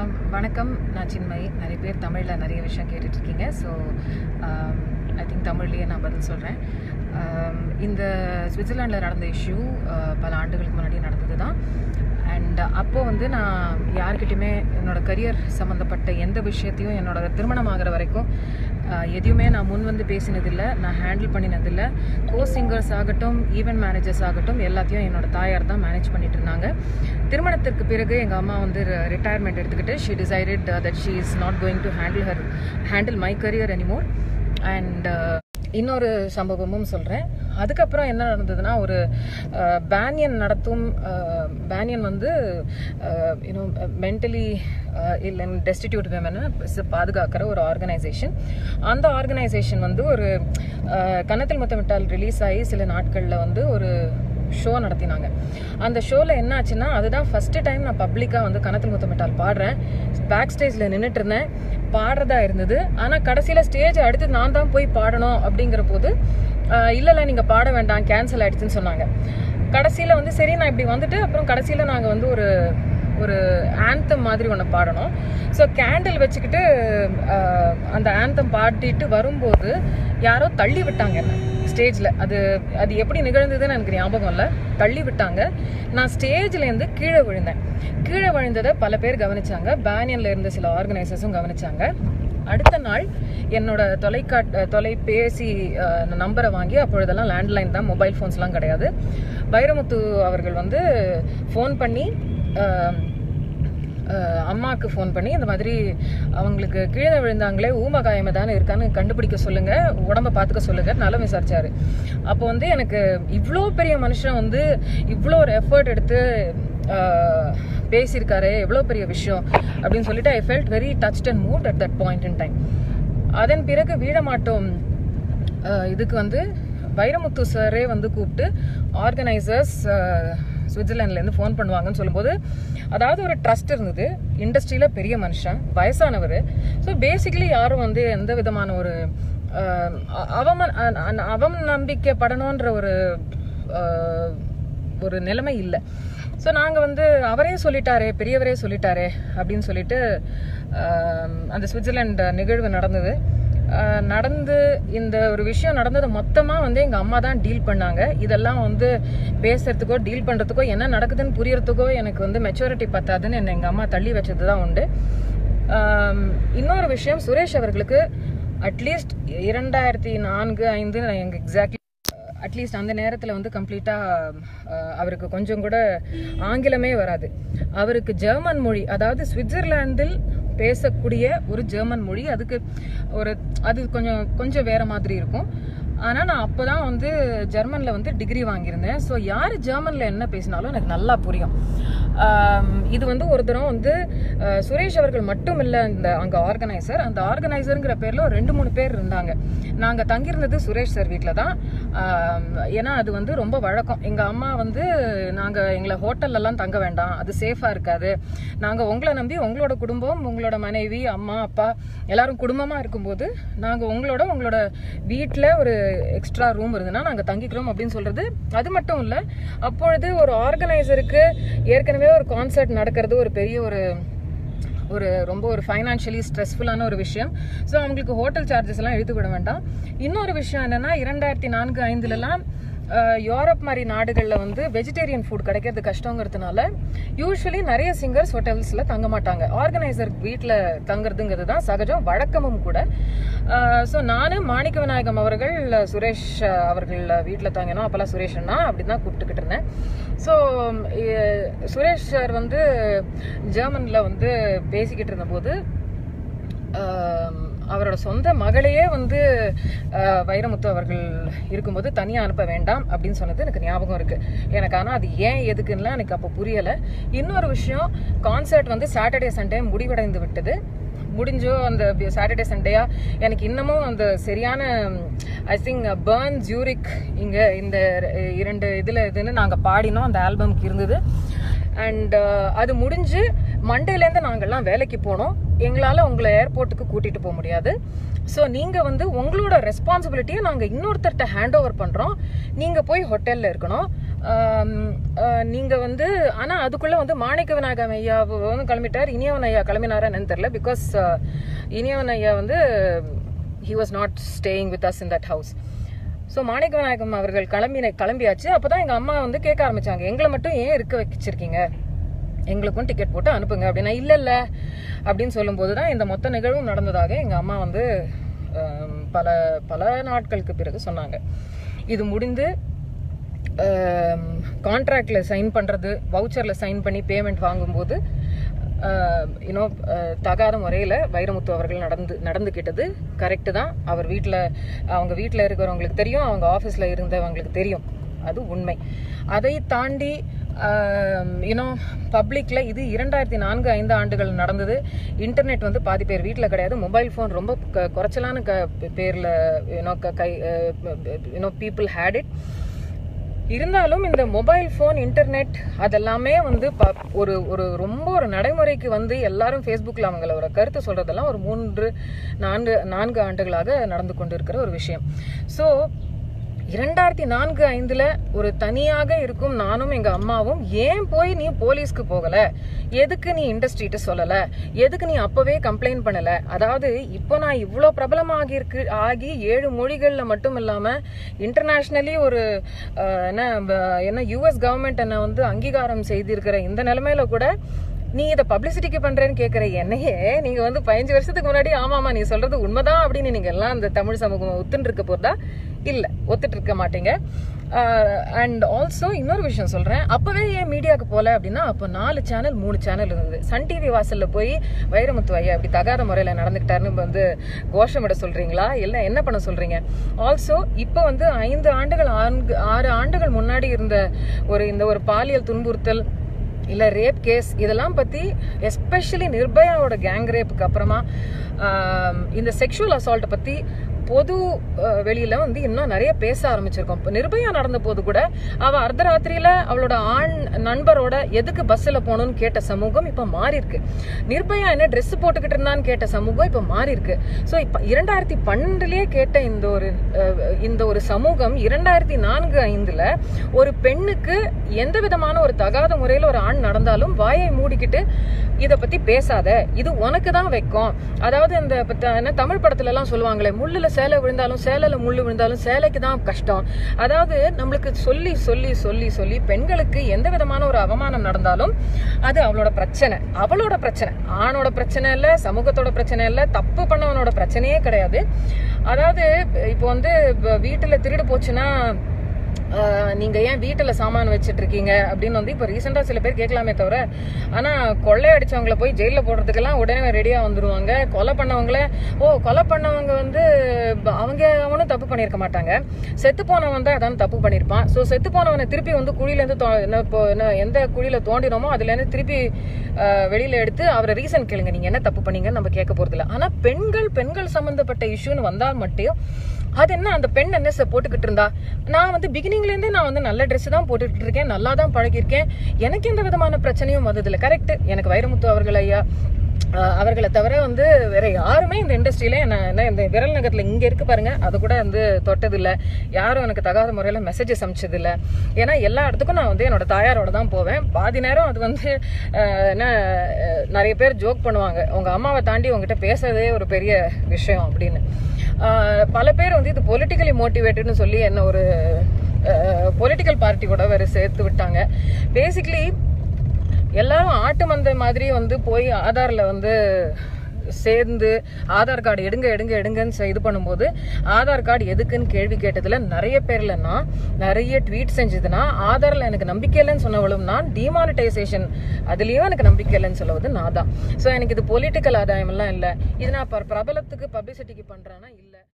ஆம், வணக்கம் நான் சின்மயி நிறைய பேர் தமிழில் நிறைய விஷயம் கேட்டுட்ருக்கீங்க ஸோ ஐ திங்க் தமிழ்லேயே நான் பதில் சொல்கிறேன் இந்த சுவிட்சர்லாண்டில் நடந்த இஷ்யூ பல ஆண்டுகளுக்கு முன்னாடி நடந்தது தான் அண்ட் அப்போது வந்து நான் யார்கிட்டயுமே என்னோட கரியர் சம்மந்தப்பட்ட எந்த விஷயத்தையும் என்னோட திருமணம் ஆகிற வரைக்கும் ஆஹ், எதையுமே நான் முன் வந்து பேசினதில்லை நான் ஹேண்டில் பண்ணினதில்லை கோ சிங்கர்ஸ் ஆகட்டும் ஈவென்ட் மேனேஜர்ஸ் ஆகட்டும் எல்லாத்தையும் என்னோட தாயார் தான் மேனேஜ் பண்ணிட்டு இருந்தாங்க திருமணத்திற்கு பிறகு எங்கள் அம்மா வந்து ரிட்டையர்மெண்ட் எடுத்துக்கிட்டு she decided that she is not going to handle her handle my career anymore and இன்னொரு சம்பவமும் சொல்கிறேன் அதுக்கப்புறம் என்ன நடந்ததுன்னா ஒரு பேனியன் நடத்தும் பேனியன் வந்து யூனோ மென்டலி இல்லை டெஸ்டிடியூட் விமனை பாதுகாக்கிற ஒரு ஆர்கனைசேஷன் அந்த ஆர்கனைசேஷன் வந்து ஒரு அஹ், கன்னத்தில் முத்தமிட்டால் ரிலீஸ் ஆகி சில நாட்களில் வந்து ஒரு ஷோ நடத்தினாங்க அந்த ஷோவில் என்ன ஆச்சுன்னா அதுதான் ஃபஸ்ட்டு டைம் நான் பப்ளிக்காக வந்து கணத்தில் முத்தமிட்டால் பாடுறேன் பேக் ஸ்டேஜில் நின்றுட்டு இருந்தேன் பாடுறதா இருந்தது ஆனால் கடைசியில் ஸ்டேஜ் அடுத்து நான் தான் போய் பாடணும் அப்படிங்கிற போது இல்லை இல்லை நீங்கள் பாட வேண்டாம் கேன்சல் ஆயிடுச்சுன்னு சொன்னாங்க கடைசியில் வந்து சரி நான் இப்படி வந்துட்டு அப்புறம் கடைசியில் நாங்கள் வந்து ஒரு ஒரு ஆந்தம் மாதிரி ஒன்று பாடணும் ஸோ கேண்டில் வச்சுக்கிட்டு ஆஹ், அந்த ஆந்தம் பாடிட்டு வரும்போது யாரோ தள்ளி விட்டாங்க என்ன ஸ்டேஜில் அது அது எப்படி நிகழ்ந்ததுன்னு எனக்கு ஞாபகம் இல்லை தள்ளி விட்டாங்க நான் ஸ்டேஜ்லேருந்து கீழே விழுந்தேன் கீழே விழுந்ததை பல பேர் கவனிச்சாங்க பேனியனில் இருந்த சில ஆர்கனைசர்ஸும் கவனிச்சாங்க அடுத்த நாள் என்னோட தொலைக்காட் தொலைபேசி நம்பரை வாங்கி அப்பொழுதெல்லாம் லேண்ட்லைன் தான் மொபைல் ஃபோன்ஸ்லாம் கிடையாது வைரமுத்து அவர்கள் வந்து ஃபோன் பண்ணி அஹ், அஹ், அம்மாவுக்கு ஃபோன் பண்ணி இந்த மாதிரி அவங்களுக்கு கீழே விழுந்தாங்களே ஊமகாயம் தானே இருக்கான்னு கண்டுபிடிக்க சொல்லுங்க உடம்ப பார்த்துக்க சொல்லுங்க நலம் விசாரிச்சாரு அப்போ வந்து எனக்கு இவ்வளோ பெரிய மனுஷன் வந்து இவ்வளோ ஒரு எஃபர்ட் எடுத்து அஹ், பேசியிருக்காரு எவ்வளோ பெரிய விஷயம் அப்படின்னு சொல்லிட்டு I felt very touched and moved at that point in time அதன் பிறகு வீடமாட்டோம் அஹ், இதுக்கு வந்து வைரமுத்து சாரே வந்து கூப்பிட்டு ஆர்கனைசர்ஸ் சுவிட்சர்லாண்ட்லேருந்து ஃபோன் பண்ணுவாங்கன்னு சொல்லும்போது அதாவது ஒரு ட்ரஸ்ட் இருந்தது இண்டஸ்ட்ரியில் பெரிய மனுஷன் வயசானவர் ஸோ பேசிக்கலி யாரும் வந்து எந்த விதமான ஒரு அஹ், அ- அவம அ- அ- அவம் நம்பிக்கைப்படணுன்ற ஒரு அஹ், ஒரு நிலைமை இல்லை ஸோ நாங்கள் வந்து அவரே சொல்லிட்டாரே பெரியவரே சொல்லிட்டாரே அப்படின்னு சொல்லிட்டு ஆம், அந்த சுவிட்சர்லாண்ட் நிகழ்வு நடந்தது ஆ, நடந்து இந்த ஒரு விஷயம் நடந்தது மொத்தமாக வந்து எங்கள் அம்மா தான் டீல் பண்ணாங்க இதெல்லாம் வந்து பேசுறதுக்கோ டீல் பண்ணுறதுக்கோ என்ன நடக்குதுன்னு புரியறதுக்கோ எனக்கு வந்து மெச்சூரிட்டி பத்தாதுன்னு என்னை எங்கள் அம்மா தள்ளி வச்சது தான் உண்டு ஆம், இன்னொரு விஷயம் சுரேஷ் அவர்களுக்கு அட்லீஸ்ட் இரண்டாயிரத்தி நான்கு ஐந்து எனக்கு எக்ஸாக்ட்லி அட்லீஸ்ட் அந்த நேரத்தில் வந்து கம்ப்ளீட்டாக அவருக்கு கொஞ்சம் கூட ஆங்கிலமே வராது அவருக்கு ஜெர்மன் மொழி அதாவது சுவிட்சர்லாந்தில் பேசக்கூடிய ஒரு ஜெர்மன் மொழி அதுக்கு ஒரு அது கொஞ்சம் கொஞ்சம் வேற மாதிரி இருக்கும் ஆனால் நான் அப்போ தான் வந்து ஜெர்மனில் வந்து டிகிரி வாங்கியிருந்தேன் ஸோ யார் ஜெர்மனில் என்ன பேசினாலும் எனக்கு நல்லா புரியும் ஆம், இது வந்து ஒரு தரம் வந்து அஹ், சுரேஷ் அவர்கள் மட்டும் இல்லை இந்த அங்கே ஆர்கனைசர் அந்த ஆர்கனைசருங்கிற பேரில் ஒரு ரெண்டு மூணு பேர் இருந்தாங்க நாங்கள் தங்கியிருந்தது சுரேஷ் சார் வீட்டில் தான் ஆம், ஏன்னா அது வந்து ரொம்ப வழக்கம் எங்கள் அம்மா வந்து நாங்கள் எங்களை ஹோட்டல்லலாம் தங்க வேண்டாம் அது சேஃபாக இருக்காது நாங்கள் உங்களை நம்பி உங்களோட குடும்பம் உங்களோட மனைவி அம்மா அப்பா எல்லாரும் குடும்பமாக இருக்கும்போது நாங்கள் உங்களோட உங்களோட வீட்டில் ஒரு எக்ஸ்ட்ரா ரூம் இருந்ததுன்னா நாங்கள் தங்கிக்கிறோம் அப்படின்னு சொல்கிறது அது மட்டும் இல்லை அப்பொழுது ஒரு ஆர்கனைசருக்கு ஏற்கனவே ஒரு கான்சர்ட் நடக்கிறது ஒரு பெரிய ஒரு ஒரு ரொம்ப ஒரு ஃபைனான்ஷியலி ஸ்ட்ரெஸ்ஃபுல்லான ஒரு விஷயம் ஸோ அவங்களுக்கு ஹோட்டல் சார்ஜஸ் எல்லாம் இழுத்து விட வேண்டாம் இன்னொரு விஷயம் என்னன்னா இரண்டாயிரத்தி நான்கு ஐந்துலலாம் அஹ், யூரோப் மாதிரி நாடுகளில் வந்து வெஜிடேரியன் ஃபுட் கிடைக்கிறது கஷ்டங்கிறதுனால யூஸ்வலி நிறைய சிங்கர்ஸ் ஹோட்டல்ஸில் தங்க மாட்டாங்க ஆர்கனைசர் வீட்டில் தங்குறதுங்கிறது தான் சகஜம் வழக்கமும் கூட ஸோ நான் மாணிக்க விநாயகம் அவர்கள் சுரேஷ் அஹ், அவர்கள் வீட்டில் தங்கினோம் அப்போல்லாம் சுரேஷ் அண்ணா அப்படி தான் கூப்பிட்டுக்கிட்டு இருந்தேன் ஸோ சுரேஷ் சார் வந்து ஜெர்மனில் வந்து பேசிக்கிட்டு இருந்தபோது ஆம், அவரோட சொந்த மகளையே வந்து ஆஹ், வைரமுத்து அவர்கள் இருக்கும்போது தனியாக அனுப்ப வேண்டாம் அப்படின்னு சொன்னது எனக்கு ஞாபகம் இருக்கு எனக்கு ஆனால் அது ஏன் எதுக்குன்னுலாம் எனக்கு அப்போ புரியலை இன்னொரு விஷயம் கான்சர்ட் வந்து சாட்டர்டே சண்டே முடிவடைந்து விட்டது முடிஞ்சோ அந்த சாட்டர்டே சண்டேயா எனக்கு இன்னமும் அந்த சரியான ஐ திங்க் பேர்ன் ஜூரிக் இங்கே இந்த இரண்டு இதில் இதுன்னு நாங்கள் பாடினோம் அந்த ஆல்பம்க்கு இருந்தது அண்ட் அது முடிஞ்சு மண்டேலேருந்து நாங்கள்லாம் வேலைக்கு போனோம் எங்களால் உங்களை ஏர்போர்ட்டுக்கு கூட்டிகிட்டு போக முடியாது ஸோ நீங்கள் வந்து உங்களோட ரெஸ்பான்சிபிலிட்டியை நாங்கள் இன்னொருத்தர்கிட்ட ஹேண்ட் ஓவர் பண்ணுறோம் நீங்கள் போய் ஹோட்டலில் இருக்கணும் நீங்கள் வந்து ஆனால் அதுக்குள்ளே வந்து மாணிக்க விநாயகம் ஐயா வந்து கிளம்பிட்டார் இனியவன் ஐயா கிளம்பினாரா என்னன்னு தெரில பிகாஸ் இனியவன் ஐயா வந்து he was not staying with us in that house so Manikka Vinayagam அவர்கள் கிளம்பின கிளம்பியாச்சு அப்போ தான் எங்கள் அம்மா வந்து கேட்க ஆரம்பிச்சாங்க எங்களை மட்டும் ஏன் இருக்க வச்சிருக்கீங்க எங்களுக்கும் டிக்கெட் போட்டு அனுப்புங்க அப்படின்னா இல்லை இல்லை அப்படின்னு சொல்லும்போது தான் இந்த மொத்த நிகழ்வும் நடந்ததாக எங்கள் அம்மா வந்து ஆம், பல பல நாட்களுக்கு பிறகு சொன்னாங்க இது முடிந்து கான்ட்ராக்டில் சைன் பண்ணுறது வவுச்சரில் சைன் பண்ணி பேமெண்ட் வாங்கும்போது யூனோ தகாத முறையில் வைரமுத்து அவர்கள் நடந்து நடந்துக்கிட்டது கரெக்டு தான் அவர் வீட்டில் அவங்க வீட்டில் இருக்கிறவங்களுக்கு தெரியும் அவங்க ஆஃபீஸில் இருந்தவங்களுக்கு தெரியும் அது உண்மை அதை தாண்டி யூனோ பப்ளிக்கில் இது இரண்டாயிரத்தி நான்கு ஐந்து ஆண்டுகள் நடந்தது இன்டர்நெட் வந்து பாதி பேர் வீட்டில் கிடையாது மொபைல் ஃபோன் ரொம்ப க- குறைச்சலான க பேரில் யூனோ கை யூனோ பீப்புள் ஹேட் இட் இருந்தாலும் இந்த மொபைல் ஃபோன் இன்டர்நெட் அதெல்லாமே வந்து ப- ஒரு ஒரு ரொம்ப ஒரு நடைமுறைக்கு வந்து எல்லாரும் ஃபேஸ்புக்கில் அவங்களோட கருத்து சொல்றதெல்லாம் ஒரு மூன்று நான்கு நான்கு ஆண்டுகளாக நடந்து கொண்டு இருக்கிற ஒரு விஷயம் ஸோ இரண்டாயிரத்தி நான்கு ஐந்துல ஒரு தனியாக இருக்கும் நானும் எங்க அம்மாவும் ஏன் போய் நீ போலீஸ்க்கு போகல எதுக்கு நீ இண்டஸ்ட்ரிட்ட சொல்லல எதுக்கு நீ அப்பவே கம்ப்ளைண்ட் பண்ணல அதாவது இப்போ நான் இவ்வளோ பிரபலமாகி இருக்கு ஆகி ஏழு மொழிகள்ல மட்டும் இல்லாம இன்டர்நேஷ்னலி ஒரு அஹ், என்ன ப- என்ன யூஎஸ் கவர்மெண்ட் என்ன வந்து அங்கீகாரம் செய்திருக்கிற இந்த நிலைமையில கூட நீ இதை பப்ளிசிட்டிக்கு பண்றேன்னு கேட்குற என்னையே நீங்க வந்து பதினஞ்சு வருஷத்துக்கு முன்னாடி ஆமாமா நீ சொல்றது உண்மைதான் அப்படின்னு நீங்க எல்லாம் இந்த தமிழ் சமூகம் ஒத்துன்னு இருக்க போதா இல்ல ஒத்துட்டு இருக்க மாட்டீங்க அண்ட் ஆல்சோ இன்னொரு விஷயம் சொல்றேன் அப்பவே ஏன் மீடியாவுக்கு போல அப்படின்னா அப்போ நாலு சேனல் மூணு சேனல் இருந்தது சன் டிவி வாசல்ல போய் வைரமுத்து ஐயா அப்படி தகாத முறையில நடந்துக்கிட்டாருன்னு வந்து கோஷமிட சொல்றீங்களா இல்லை என்ன பண்ண சொல்றீங்க ஆல்சோ இப்போ வந்து ஐந்து ஆண்டுகள் ஆண்டு ஆறு ஆண்டுகள் முன்னாடி இருந்த ஒரு இந்த ஒரு பாலியல் துன்புறுத்தல் இல்ல ரேப் கேஸ் இதெல்லாம் பத்தி எஸ்பெஷலி நிர்பயாவோட கேங் ரேப்புக்கு அப்புறமா ஆம், இந்த செக்ஷுவல் அசால்ட்டை பத்தி பொது அஹ், வெளியில வந்து இன்னும் நிறைய பேச ஆரம்பிச்சிருக்கோம் இப்போ நிர்பயா நடந்த போது கூட அவ அர்த்தராத்திரியில அவளோட ஆண் நண்பரோட எதுக்கு பஸ்ல போகணும்னு கேட்ட சமூகம் இப்ப மாறி இருக்கு நிர்பயா என்ன Dress போட்டுக்கிட்டு இருந்தான்னு கேட்ட சமூகம் இப்ப மாறி இருக்கு ஸோ இப்ப இரண்டாயிரத்தி பன்னெண்டுலயே கேட்ட இந்த ஒரு அஹ், இந்த ஒரு சமூகம் இரண்டாயிரத்தி நான்கு ஐந்துல ஒரு பெண்ணுக்கு எந்த விதமான ஒரு தகாத முறையில ஒரு ஆண் நடந்தாலும் வாயை மூடிக்கிட்டு இத பத்தி பேசாத இது உனக்கு தான் வைக்கும் அதாவது இந்த இப்ப த- என்ன தமிழ் படத்துல எல்லாம் சொல்லுவாங்களே முள்ளுல சேலை விழுந்தாலும் சேலையில முள்ளு விழுந்தாலும் சேலைக்கு தான் கஷ்டம் அதாவது நம்மளுக்கு சொல்லி சொல்லி சொல்லி சொல்லி பெண்களுக்கு எந்த விதமான ஒரு அவமானம் நடந்தாலும் அது அவளோட பிரச்சனை அவளோட பிரச்சனை ஆணோட பிரச்சனை இல்ல சமூகத்தோட பிரச்சனை இல்ல தப்பு பண்ணவனோட பிரச்சனையே கிடையாது அதாவது இப்போ வந்து இப்ப வீட்டுல திருடு போச்சுன்னா ஆஹ் நீங்க ஏன் வீட்டுல சாமான் வச்சிட்டு இருக்கீங்க அப்படின்னு வந்து இப்ப ரீசெண்டா சில பேர் கேட்கலாமே தவிர ஆனா கொள்ளை அடிச்சவங்கள போய் ஜெயில போடுறதுக்கெல்லாம் உடனே ரெடியா வந்துருவாங்க கொலை பண்ணவங்கள ஓ கொலை பண்ணவங்க வந்து ப- அவங்க அவனும் தப்பு பண்ணியிருக்க மாட்டாங்க செத்து போனவன் தான் அதான் தப்பு பண்ணியிருப்பான் ஸோ செத்து போனவனை திருப்பி வந்து குழியில இருந்து தோ- என்ன இப்போ என்ன எந்த குழியில தோண்டினோமோ அதுல இருந்து திருப்பி ஆஹ் வெளியில எடுத்து அவரை ரீசன் கேளுங்க நீங்க என்ன தப்பு பண்ணீங்கன்னு நம்ம கேட்க போறது இல்ல ஆனா பெண்கள் பெண்கள் சம்பந்தப்பட்ட இஷ்யூன்னு வந்தால் மட்டும் அது என்ன அந்த பெண் என்ன சார் போட்டுக்கிட்டு இருந்தா நான் வந்து பிகினிங்ல இருந்தே நான் வந்து நல்ல Dress தான் போட்டுக்கிட்டு இருக்கேன் நல்லா தான் பழகியிருக்கேன் எனக்கு எந்த விதமான பிரச்சனையும் வந்ததில்லை கரெக்ட் எனக்கு வைரமுத்து அவர்கள் ஐயா ஆஹ் அவர்களை தவிர வந்து வேற யாருமே இந்த இண்டஸ்ட்ரியில என்ன என்ன இந்த விரல் நகரத்துல இங்க இருக்கு பாருங்க அது கூட வந்து தொட்டதில்ல யாரும் எனக்கு தகாத முறையில மெசேஜஸ் அனுப்பிச்சது இல்ல ஏன்னா எல்லா இடத்துக்கும் நான் வந்து என்னோட தாயாரோட தான் போவேன் பாதி நேரம் அது வந்து ஆஹ் என்ன ஆஹ் நிறைய பேர் ஜோக் பண்ணுவாங்க உங்க அம்மாவை தாண்டி உங்ககிட்ட பேசுறதே ஒரு பெரிய விஷயம் அப்படின்னு ஆஹ் பல பேர் வந்து இது பொலிட்டிக்கலி மோட்டிவேட்டட்னு சொல்லி என்ன ஒரு பொலிட்டிக்கல் பார்ட்டி கூட வேற சேர்த்து விட்டாங்க பேசிக்கலி எல்லாரும் ஆட்டு மந்தை மாதிரி வந்து போய் ஆதார்ல வந்து சேர்ந்து ஆதார் கார்டு எடுங்க எடுங்க எடுங்கன்னு செ- இது பண்ணும்போது ஆதார் கார்டு எதுக்குன்னு கேள்வி கேட்டதுல நிறைய பேர்ல நான் நிறைய ட்வீட் செஞ்சதுன்னா ஆதார்ல எனக்கு நம்பிக்கை இல்லைன்னு சொன்னவளும் நான் டிமானிட்டைசேஷன் அதுலயும் எனக்கு நம்பிக்கை இல்லைன்னு சொல்லுவது நான் தான் ஸோ எனக்கு இது பொலிட்டிக்கல் ஆதாயம் எல்லாம் இல்லை இது நான் ப- பிரபலத்துக்கு பப்ளிசிட்டிக்கு பண்றேன்னா இல்லை